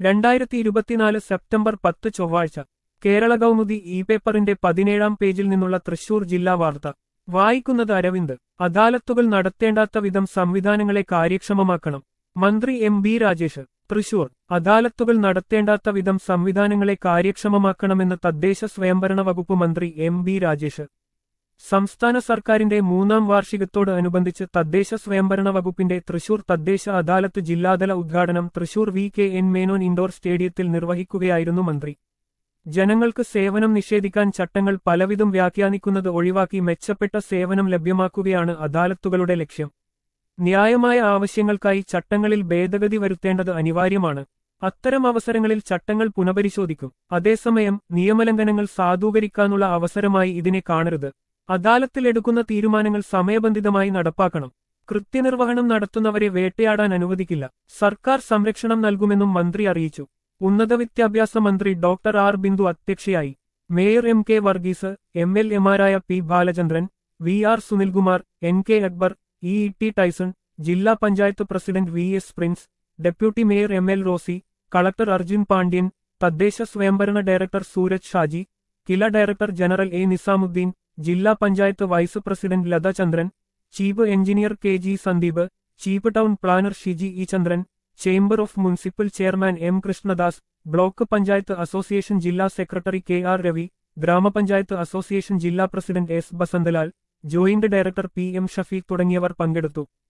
രണ്ടായിരത്തി ഇരുപത്തിനാല് സെപ്റ്റംബർ പത്ത് ചൊവ്വാഴ്ച കേരള കൗമുദി ഇ പേപ്പറിന്റെ പതിനേഴാം പേജിൽ നിന്നുള്ള തൃശൂർ ജില്ലാ വാർത്ത വായിക്കുന്നത് അരവിന്ദ് അദാലത്തുകൾ നടത്തേണ്ടാത്ത വിധം സംവിധാനങ്ങളെ കാര്യക്ഷമമാക്കണം മന്ത്രി എം ബി രാജേഷ് തൃശൂർ അദാലത്തുകൾ നടത്തേണ്ടാത്ത വിധം സംവിധാനങ്ങളെ കാര്യക്ഷമമാക്കണമെന്ന് തദ്ദേശ സ്വയംഭരണ വകുപ്പ് മന്ത്രി എം ബി രാജേഷ് സംസ്ഥാന സർക്കാരിന്റെ മൂന്നാം വാർഷികത്തോട് അനുബന്ധിച്ച് തദ്ദേശ സ്വയംഭരണ വകുപ്പിന്റെ തൃശൂർ തദ്ദേശ അദാലത്ത് ജില്ലാതല ഉദ്ഘാടനം Thrissur V K N Menon indoor സ്റ്റേഡിയത്തിൽ നിർവഹിക്കുകയായിരുന്നു മന്ത്രി ജനങ്ങൾക്ക് സേവനം നിഷേധിക്കാൻ ചട്ടങ്ങൾ പലവിധം വ്യാഖ്യാനിക്കുന്നത് ഒഴിവാക്കി മെച്ചപ്പെട്ട സേവനം ലഭ്യമാക്കുകയാണ് അദാലത്തുകളുടെ ലക്ഷ്യം ന്യായമായ ആവശ്യങ്ങൾക്കായി ചട്ടങ്ങളിൽ ഭേദഗതി വരുത്തേണ്ടത് അനിവാര്യമാണ് അത്തരം അവസരങ്ങളിൽ ചട്ടങ്ങൾ പുനഃപരിശോധിക്കും അതേസമയം നിയമലംഘനങ്ങൾ സാധൂകരിക്കാനുള്ള അവസരമായി ഇതിനെ കാണരുത് അദാലത്തിൽ എടുക്കുന്ന തീരുമാനങ്ങൾ സമയബന്ധിതമായി നടപ്പാക്കണം കൃത്യനിർവഹണം നടത്തുന്നവരെ വേട്ടയാടാൻ അനുവദിക്കില്ല സർക്കാർ സംരക്ഷണം നൽകുമെന്നും മന്ത്രി അറിയിച്ചു ഉന്നത വിദ്യാഭ്യാസ മന്ത്രി ഡോക്ടർ ആർ ബിന്ദു അധ്യക്ഷയായി mayor M K Varghese M L എമാരായ P Balachandran V R Sunilkumar N K Akbar E E T Taison ജില്ലാ panchayat president V S Prince deputy mayor M L Rosy collector Arjun Pandian തദ്ദേശ സ്വയംഭരണ director Sooraj Shaji KILA director general A Nizamuddin ജില്ലാ panchayat vice president Latha Chandran chief engineer K G Sandeep chief town planner Shiji E Chandran chamber of municipal chairman M Krishnadas block panchayat association ജില്ലാ secretary K R Ravi ഗ്രാമപഞ്ചായത്ത് association ജില്ലാ president S Basanthlal joint director P M Shafeeq തുടങ്ങിയവർ പങ്കെടുത്തു